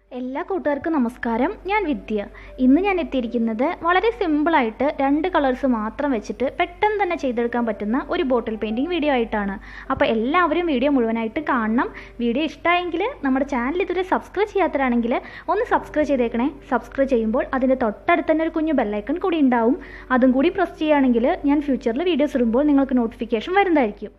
എല്ലാ കൂട്ടുകാർക്കും നമസ്കാരം ഞാൻ വിദ്യ ഇന്ന് ഞാൻ എത്തിയിരിക്കുന്നത് വളരെ സിമ്പിളായിട്ട് രണ്ട് കളേഴ്സ് മാത്രം വെച്ചിട്ട് പെട്ടെന്ന് തന്നെ ചെയ്തെടുക്കാൻ പറ്റുന്ന ഒരു ബോട്ടിൽ പെയിൻറ്റിങ് വീഡിയോ ആയിട്ടാണ് അപ്പോൾ എല്ലാവരും വീഡിയോ മുഴുവനായിട്ട് കാണണം വീഡിയോ ഇഷ്ടമായെങ്കിൽ നമ്മുടെ ചാനൽ ഇതുവരെ സബ്സ്ക്രൈബ് ചെയ്യാത്തവരാണെങ്കിൽ ഒന്ന് സബ്സ്ക്രൈബ് ചെയ്തേക്കണേ സബ്സ്ക്രൈബ് ചെയ്യുമ്പോൾ അതിൻ്റെ തൊട്ടടുത്ത് തന്നെ ഒരു കുഞ്ഞു ബെല്ലൈക്കൺ കൂടി ഉണ്ടാവും അതും കൂടി പ്രസ് ചെയ്യുകയാണെങ്കിൽ ഞാൻ ഫ്യൂച്ചറിൽ വീഡിയോസ് ഇടുമ്പോൾ നിങ്ങൾക്ക് നോട്ടിഫിക്കേഷൻ വരുന്നതായിരിക്കും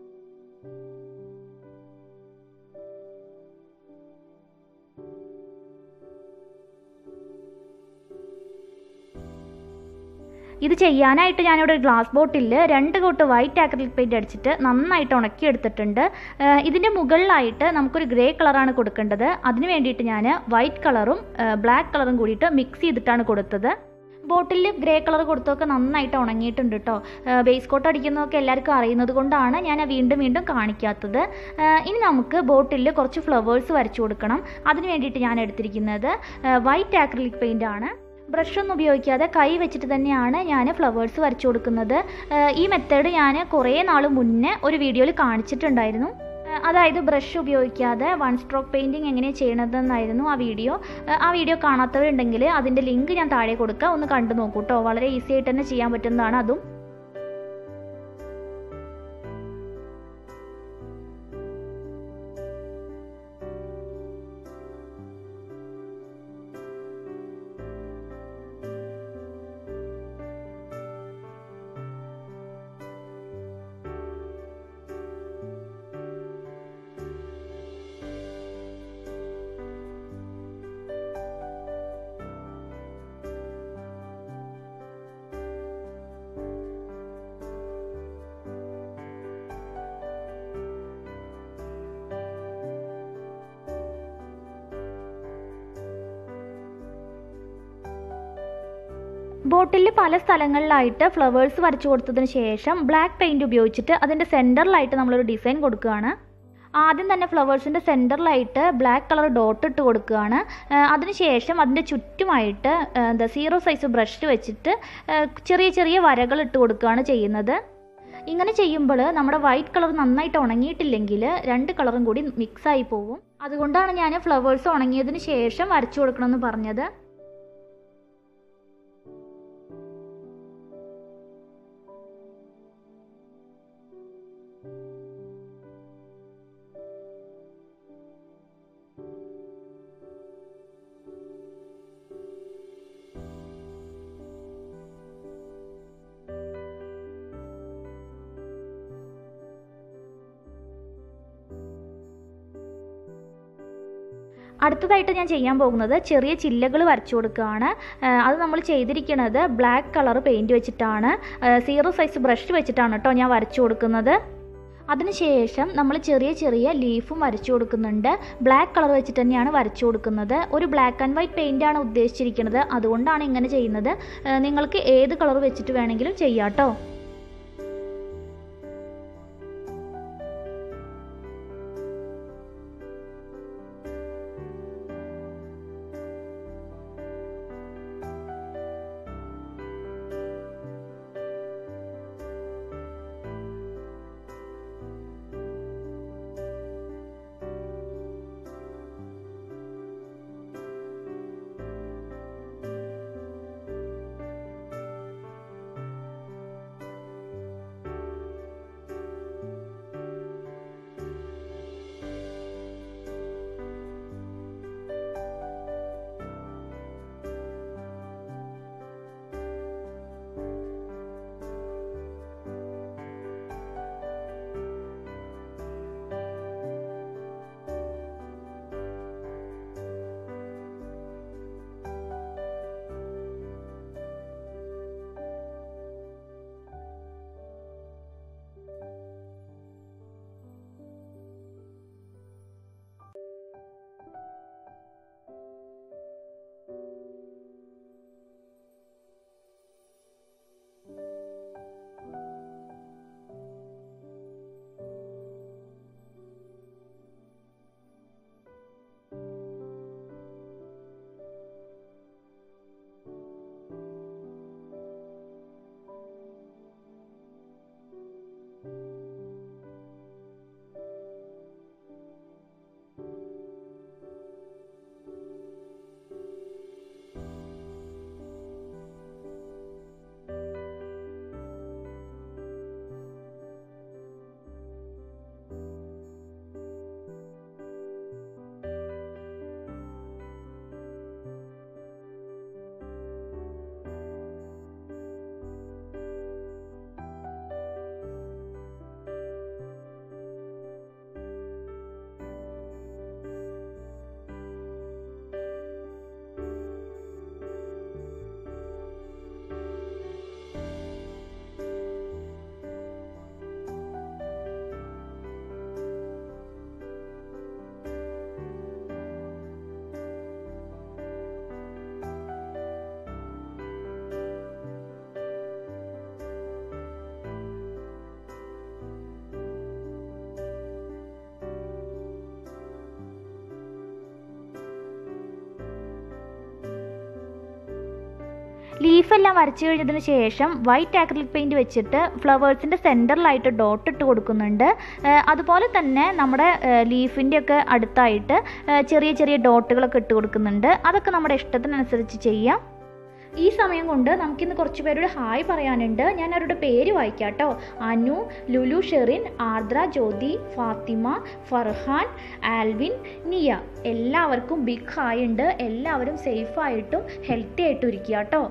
ഇത് ചെയ്യാനായിട്ട് ഞാനിവിടെ ഒരു ഗ്ലാസ് ബോട്ടിൽ രണ്ട് കോട്ട് വൈറ്റ് ആക്രിലിക് പെയിൻറ്റ് അടിച്ചിട്ട് നന്നായിട്ട് ഉണക്കിയെടുത്തിട്ടുണ്ട് ഇതിൻ്റെ മുകളിലായിട്ട് നമുക്കൊരു ഗ്രേ കളറാണ് കൊടുക്കേണ്ടത് അതിന് വേണ്ടിയിട്ട് ഞാൻ വൈറ്റ് കളറും ബ്ലാക്ക് കളറും കൂടിയിട്ട് മിക്സ് ചെയ്തിട്ടാണ് കൊടുത്തത് ബോട്ടിൽ ഗ്രേ കളർ കൊടുത്തൊക്കെ നന്നായിട്ട് ഉണങ്ങിയിട്ടുണ്ട് കേട്ടോ ബേസ് കോട്ട് അടിക്കുന്നതൊക്കെ എല്ലാവർക്കും അറിയുന്നത് കൊണ്ടാണ് ഞാൻ വീണ്ടും വീണ്ടും കാണിക്കാത്തത് ഇനി നമുക്ക് ബോട്ടിൽ കുറച്ച് ഫ്ലവേഴ്സ് വരച്ചു കൊടുക്കണം അതിന് വേണ്ടിയിട്ട് ഞാൻ എടുത്തിരിക്കുന്നത് വൈറ്റ് ആക്രിലിക് പെയിൻ്റ് ആണ് ബ്രഷ് ഒന്നും ഉപയോഗിക്കാതെ കൈ വെച്ചിട്ട് തന്നെയാണ് ഞാൻ ഫ്ലവേഴ്സ് വരച്ചു കൊടുക്കുന്നത് ഈ മെത്തേഡ് ഞാൻ കുറേ നാൾ മുന്നേ ഒരു വീഡിയോയിൽ കാണിച്ചിട്ടുണ്ടായിരുന്നു അതായത് ബ്രഷ് ഉപയോഗിക്കാതെ വൺ സ്ട്രോക്ക് പെയിൻറ്റിങ് എങ്ങനെ ചെയ്യണതെന്നായിരുന്നു ആ വീഡിയോ ആ വീഡിയോ കാണാത്തവരുണ്ടെങ്കിൽ അതിൻ്റെ ലിങ്ക് ഞാൻ താഴെ കൊടുക്കുക ഒന്ന് കണ്ടു നോക്കൂ കേട്ടോ വളരെ ഈസി ആയിട്ട് തന്നെ ചെയ്യാൻ പറ്റുന്നതാണ് അതും ബോട്ടിൽ പല സ്ഥലങ്ങളിലായിട്ട് ഫ്ലവേഴ്സ് വരച്ചു കൊടുത്തതിന് ശേഷം ബ്ലാക്ക് പെയിൻറ് ഉപയോഗിച്ചിട്ട് അതിൻ്റെ സെൻറ്ററിലായിട്ട് നമ്മളൊരു ഡിസൈൻ കൊടുക്കുകയാണ് ആദ്യം തന്നെ ഫ്ലവേഴ്സിൻ്റെ സെൻറ്ററിലായിട്ട് ബ്ലാക്ക് കളർ ഡോട്ട് ഇട്ട് കൊടുക്കുകയാണ് അതിനുശേഷം അതിൻ്റെ ചുറ്റുമായിട്ട് എന്താ സീറോ സൈസ് ബ്രഷ് വെച്ചിട്ട് ചെറിയ ചെറിയ വരകൾ ഇട്ട് കൊടുക്കുകയാണ് ചെയ്യുന്നത് ഇങ്ങനെ ചെയ്യുമ്പോൾ നമ്മുടെ വൈറ്റ് കളർ നന്നായിട്ട് ഉണങ്ങിയിട്ടില്ലെങ്കിൽ രണ്ട് കളറും കൂടി മിക്സായി പോവും അതുകൊണ്ടാണ് ഞാൻ ഫ്ലവേഴ്സ് ഉണങ്ങിയതിന് ശേഷം വരച്ചു കൊടുക്കണമെന്ന് പറഞ്ഞത് അടുത്തതായിട്ട് ഞാൻ ചെയ്യാൻ പോകുന്നത് ചെറിയ ചില്ലകൾ വരച്ചു കൊടുക്കുകയാണ് അത് നമ്മൾ ചെയ്തിരിക്കുന്നത് ബ്ലാക്ക് കളർ പെയിൻറ്റ് വെച്ചിട്ടാണ് സീറോ സൈസ് ബ്രഷ് വെച്ചിട്ടാണ് കേട്ടോ ഞാൻ വരച്ചു കൊടുക്കുന്നത് അതിനുശേഷം നമ്മൾ ചെറിയ ചെറിയ ലീഫും വരച്ചു കൊടുക്കുന്നുണ്ട് ബ്ലാക്ക് കളർ വെച്ചിട്ട് തന്നെയാണ് വരച്ചു കൊടുക്കുന്നത് ഒരു ബ്ലാക്ക് ആൻഡ് വൈറ്റ് പെയിൻ്റ് ആണ് ഉദ്ദേശിച്ചിരിക്കുന്നത് അതുകൊണ്ടാണ് ഇങ്ങനെ ചെയ്യുന്നത് നിങ്ങൾക്ക് ഏത് കളർ വെച്ചിട്ട് വേണമെങ്കിലും ചെയ്യാം കേട്ടോ ലീഫെല്ലാം വരച്ചു കഴിഞ്ഞതിന് ശേഷം വൈറ്റ് ആക്രിലിക് പെയിൻറ് വെച്ചിട്ട് ഫ്ലവേഴ്സിൻ്റെ സെൻറ്ററിലായിട്ട് ഡോട്ട് ഇട്ട് കൊടുക്കുന്നുണ്ട് ഏഹ് അതുപോലെ തന്നെ നമ്മുടെ ലീഫിൻ്റെ ഒക്കെ അടുത്തായിട്ട് ഏഹ് ചെറിയ ചെറിയ ഡോട്ടുകളൊക്കെ ഇട്ട് കൊടുക്കുന്നുണ്ട് അതൊക്കെ നമ്മുടെ ഇഷ്ടത്തിനനുസരിച്ച് ചെയ്യാം ഈ സമയം കൊണ്ട് നമുക്കിന്ന് കുറച്ച് പേരോട് ഹായ് പറയാനുണ്ട് ഞാൻ അവരുടെ പേര് വായിക്കാം കേട്ടോ അനു ലുലു ഷെറിൻ ആർദ്ര ജ്യോതി ഫാത്തിമ ഫർഹാൻ ആൽവിൻ നിയ എല്ലാവർക്കും ബിഗ് ഹായ് ഉണ്ട് എല്ലാവരും സേഫായിട്ടും ഹെൽത്തി ആയിട്ടും ഇരിക്കുക കേട്ടോ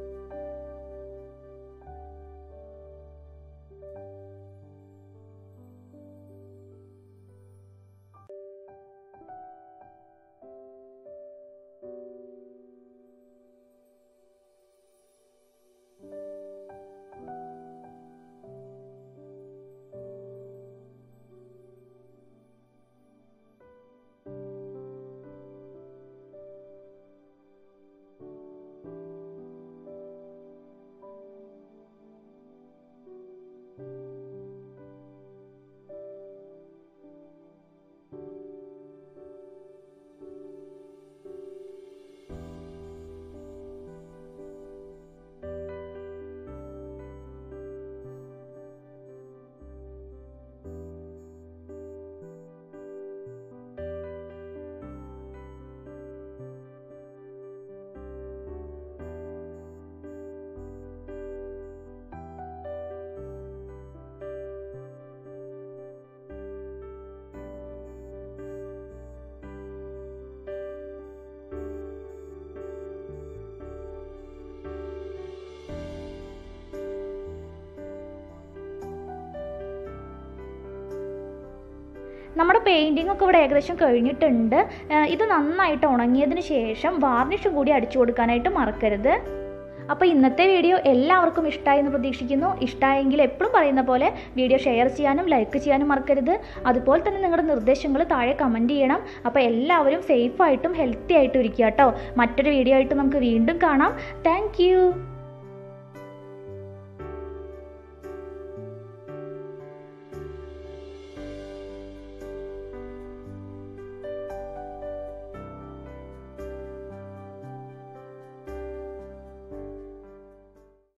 നമ്മുടെ പെയിൻറ്റിംഗ് ഒക്കെ ഇവിടെ ഏകദേശം കഴിഞ്ഞിട്ടുണ്ട് ഏഹ് ഇത് നന്നായിട്ട് ഉണങ്ങിയതിന് ശേഷം വാർണിഷും കൂടി അടിച്ചു കൊടുക്കാനായിട്ട് മറക്കരുത് അപ്പോൾ ഇന്നത്തെ വീഡിയോ എല്ലാവർക്കും ഇഷ്ടമായി എന്ന് പ്രതീക്ഷിക്കുന്നു ഇഷ്ടമായെങ്കിൽ എപ്പോഴും പറയുന്ന പോലെ വീഡിയോ ഷെയർ ചെയ്യാനും ലൈക്ക് ചെയ്യാനും മറക്കരുത് അതുപോലെ തന്നെ നിങ്ങളുടെ നിർദ്ദേശങ്ങൾ താഴെ കമൻറ്റ് ചെയ്യണം അപ്പോൾ എല്ലാവരും സേഫായിട്ടും ഹെൽത്തി ആയിട്ടും ഇരിക്കുക കേട്ടോ മറ്റൊരു വീഡിയോ ആയിട്ട് നമുക്ക് വീണ്ടും കാണാം താങ്ക്